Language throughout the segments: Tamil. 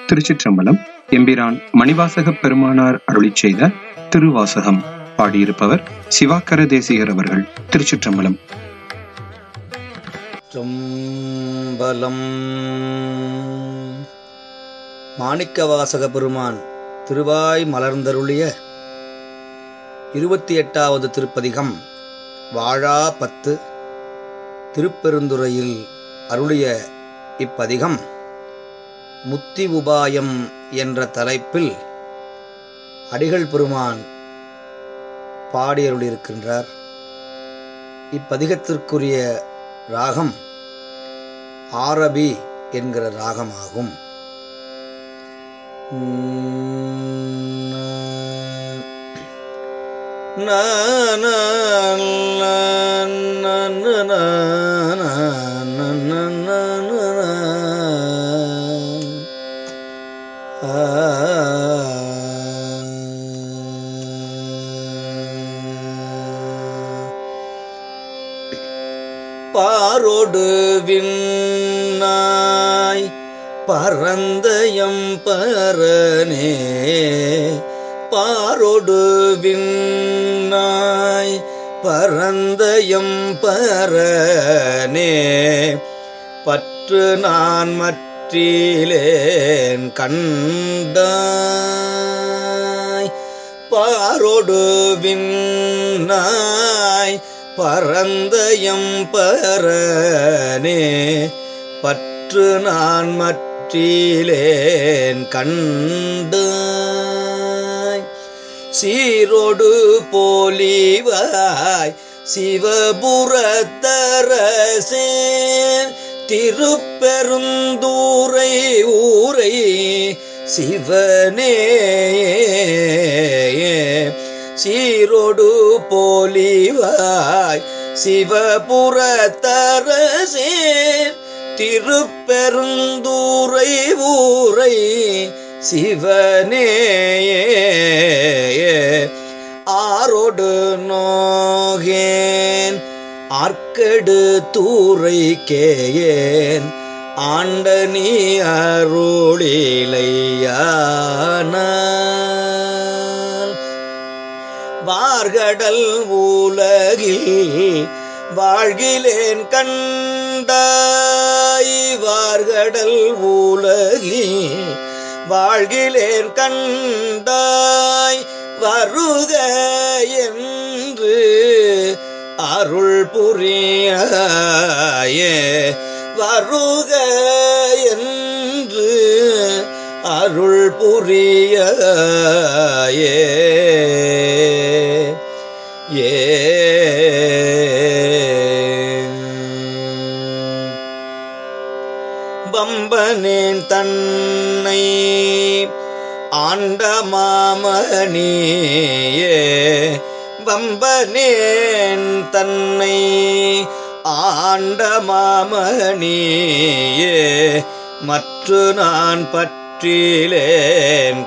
திருச்சிற்றம்பலம் எம்பிரான் மணிவாசக பெருமானார் அருளிச் செய்த திருவாசகம் பாடியிருப்பவர் சிவாக்கர தேசிகர் அவர்கள் திருச்சிற்றம்பலம் சிற்றம்பலம் மாணிக்கவாசக பெருமான் திருவாய் மலர்ந்தருளிய இருபத்தி எட்டாவது திருப்பதிகம் வாழா பத்து திருப்பெருந்துறையில் அருளிய இப்பதிகம் முத்தி உபாயம் என்ற தலைப்பில் அடிகள் பெருமான் பாடியருளியிருக்கின்றார் இப்பதிகத்திற்குரிய ராகம் ஆரபி என்கிற ராகமாகும் பாரோடு விண்ணாய் பரந்தயம் பரனே பாரோடு விண்ணாய் பரந்தயம் பரனே பற்று நான் மற்றிலேன் கண்டாய் பாரோடு விண்ணாய் பரந்தயம் பரனே பற்று நான் மற்றிலேன் கண்டாய் சீரோடு போலிவாய் சிவபுரத்தரசே திருப்பெருந்தூரை ஊரை சிவனே சீரோடு போலிவாய் சிவபுரத்தரசே திருப்பெருந்தூரை ஊரை சிவனே ஆரோடு நோகேன் ஆர்க்கடு தூரை கேயேன் ஆண்ட நீ அருளிலையான வார்கடல் உலகில் வாழ்கிலேன் கண்டாய் வார்கடல் உலகில் வாழ்கிலேன் கண்டாய் வருக என்று அருள் புரியாயே வருக என்று அருள் புரியாயே ஏ பம்பனேன் தன்னை ஆண்ட மாமணியே பம்பனேன் தன்னை ஆண்ட மாமணியே மற்று நான் பற்றிலேன்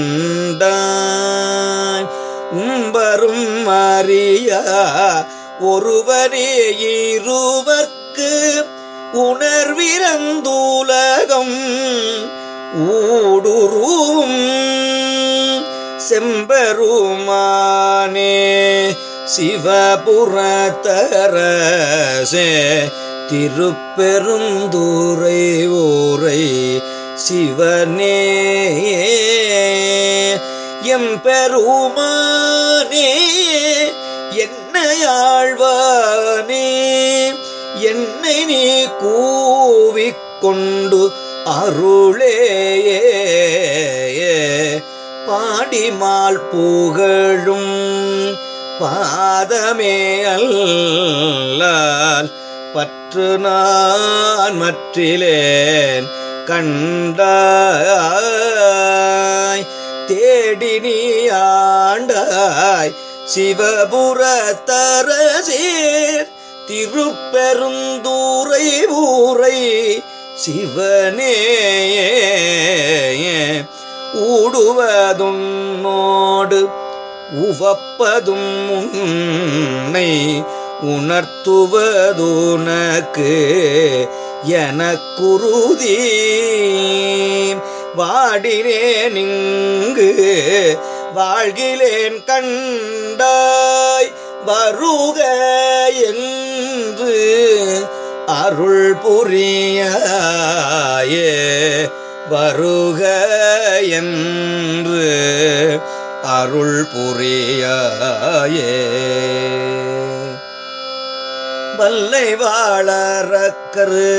கண்டாய் உம்பரும் அறியா ஒருவரே இருவர்க்கு உணர்விறந்தூலகம் ஊடுருவும் செம்பெருமானே சிவபுரத்தரசே திருப்பெருந்துரை ஊரை சிவனே எம்பெருமானே என்னையாழ்வானே என்னை நீ கூவிக்கொண்டு அருளேயே பாடிமால் புகழும் பாதமே அல்லால் பற்று நான் மற்றிலேன் கண்டாய் தேடி நீ ஆண்டாய் சிவபுரத்தரசேர் திருப்பெருந்தூரை ஊரை சிவனே ஊடுவதுன்னோடு உவப்பதும் உன்னை உணர்த்துவதுனக்கு எனக்குருதி வாடினேன் இங்கு வாழ்கிலேன் கண்டாய் வருக என்று அருள் புரியாயே வருக என்று அருள் புரியாயே வல்லை வாழறக்கரு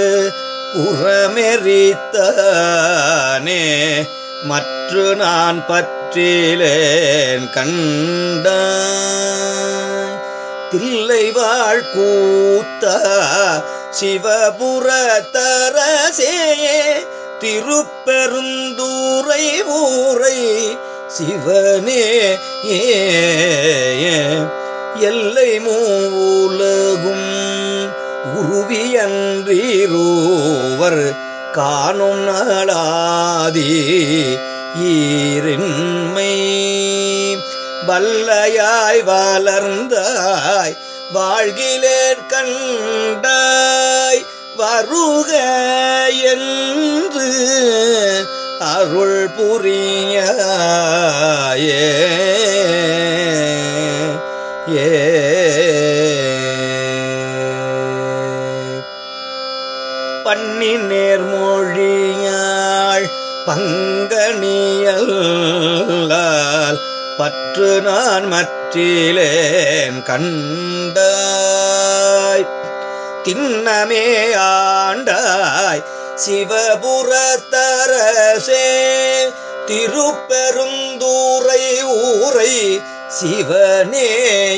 புறமெறித்தானே மற்ற நான் பற்றிலேன் கண்டாய் தில்லை வாழ் கூத்தா சிவபுர தரசே திருப்பெருந்தூரை ஊரை சிவனே ஏ எல்லை மூலகும் உருவியன்றீரோவர் காணும் நாளாதி ஈரின்மை வல்லையாய் வளர்ந்தாய் வாழ்கிலேன் கண்டாய் வருக என்று அருள் புரியாயே ஏ பண்ணி நேர்மொழியாள் பங்கனியல்லால் பற்று நான் மற்றிலேன் கண்டாய் திண்ணமே ஆண்டாய் சிவபுரத்தரசே திருப்பெருந்தூரை ஊரை சிவனே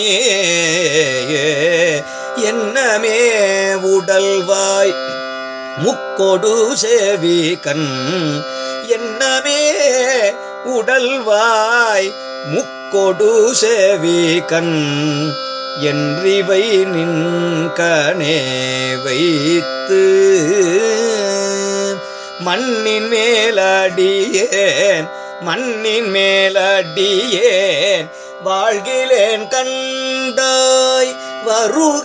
என்னமே உடல்வாய் முக்கொடு சேவி கண் என்னமே உடல்வாய் முக்கொடு சேவி கண் என்றிவை நின் கணே வைத்து மண்ணின் மேலடியேன் மண்ணின் மேலடியேன் வாழ்கிலேன் கண்டாய் வருக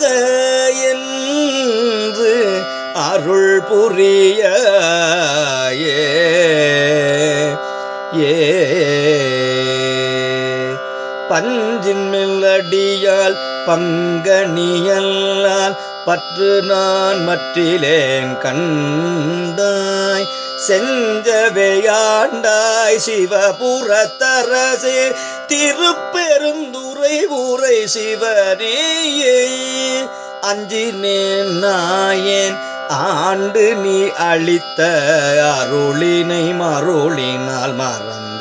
என்று அருள் புரியாயே ஏ பஞ்சின் மெல்லடியால் பங்கனியல்லால் பற்று நான் மற்றிலேன் கண்டாய் செஞ்சவையாண்டாய் சிவபுரத்தரசே திருப்பெருந்துரை ஊரை சிவனேயே அஞ்சினேன் நாயேன் ஆண்டு நீ அளித்த அருளினை மருளினால் மறந்த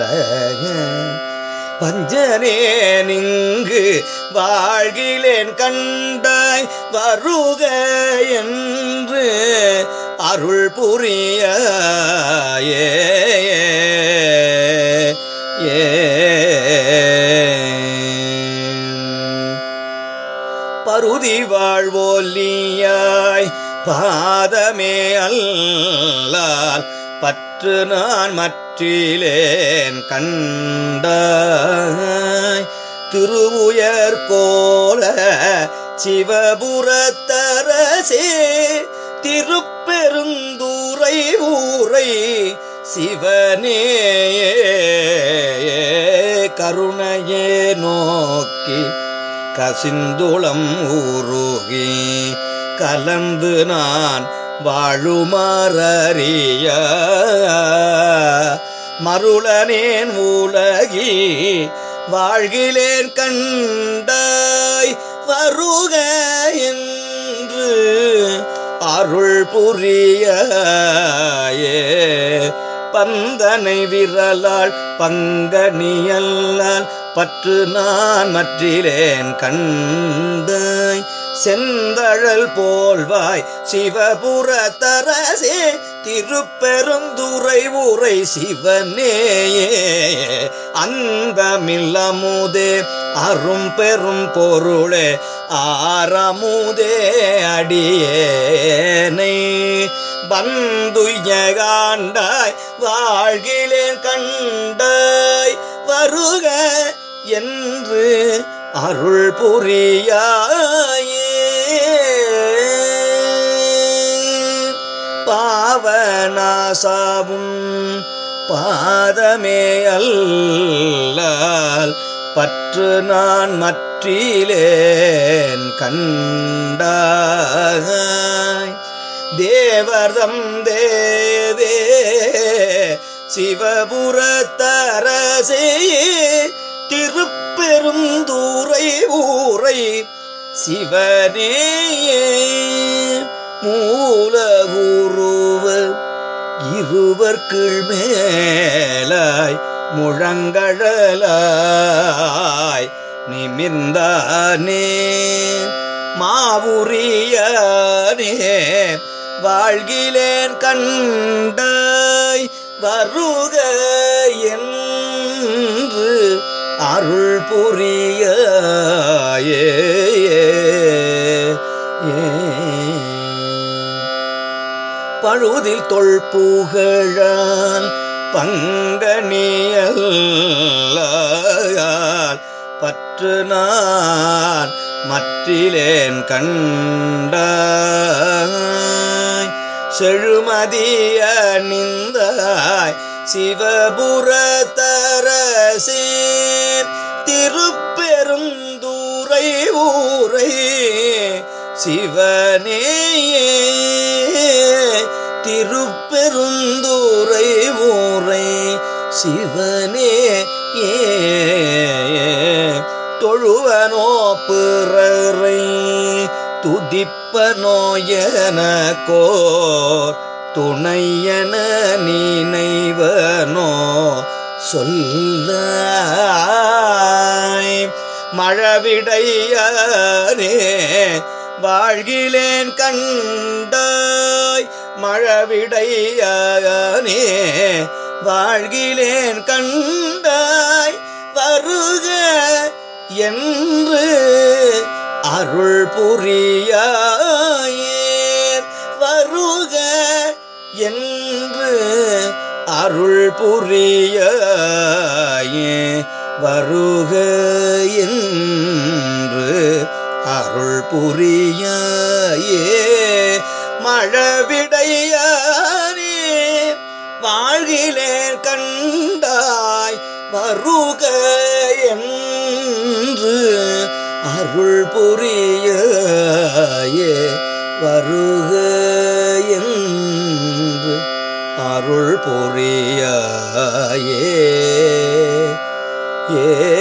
பஞ்சனே நிங்கு வாழ்கிலேன் கண்டாய் வருக என்று அருள் புரியாயே ஏ பருதி வாழ்வோலியாய் பாதமே அல்லால் பற்று நான் மற்றிலேன் கண்டாய் திருவுயர் கோல சிவபுரத்தரசே திருப்பெருந்தூரை ஊரை சிவனே கருணையே நோக்கி கசிந்துளம் ஊருகி கலந்து நான் வாழுமாறிய மருளனேன் உலகில் வாழ்கிலேன் கண்டாய் வருக என்று அருள் புரியாயே பந்தனை விரலால் பங்கனியல்லால் பற்று நான் மற்றிலேன் கண்டாய் செந்தழல் போல்வாய் சிவபுர தரசே திருப்பெருந்துரை உரை சிவனேயே அந்தமில்லமுதே அரும் பெரும் பொருளே ஆரமுதே அடியேனை வந்துயகாண்டாய் வாழ்கிலேன் கண்டாய் வருக என்று அருள் புரியாயே பாவநாசாவும் பாதமே அல்லால் பற்று நான் மற்றிலேன் கண்டாய் தேவர்தம் தேவே சிவபுரத்தரசே திருப்பெருந்தூரை ஊரை சிவனேயே மூலகுருவ இருவர்க்குள் மேலாய் முழங்கழலாய் நிமிர்ந்தானே மாவுரியானே வாழ்கிலேன் கண்டாய் வருக என்று அருள் புரியாயே பழுதில் தொல் புகழால் பங்கனியல்லால் பற்று நான் மற்றிலேன் கண்டாய் செழுமதிய நிந்தாய் சிவபுரத்தரசே திருப்பெருந்தூரை ஊரை சிவனேயே திருப்பெருந்தூரை ஊரை சிவனே ஏ தொழுவனோ பிறரை துதிப்பனோ எனக்கோர் துணையன நினைவனோ சொல்லாய் மழவிடையானே வாழ்கிலேன் கண்டாய் மழவிடையானே வாழ்கிலேன் கண்டாய் வருக என்று அருள் புரியாயே வருக என்று அருள் புரியாயே வருக என்று அருள் புரியாயே மழவிடையானே வாழ்கிலே கண்டாய் வருக என்று அருள் புரியாயே வருக என்று அருள் புரியாயே ஏ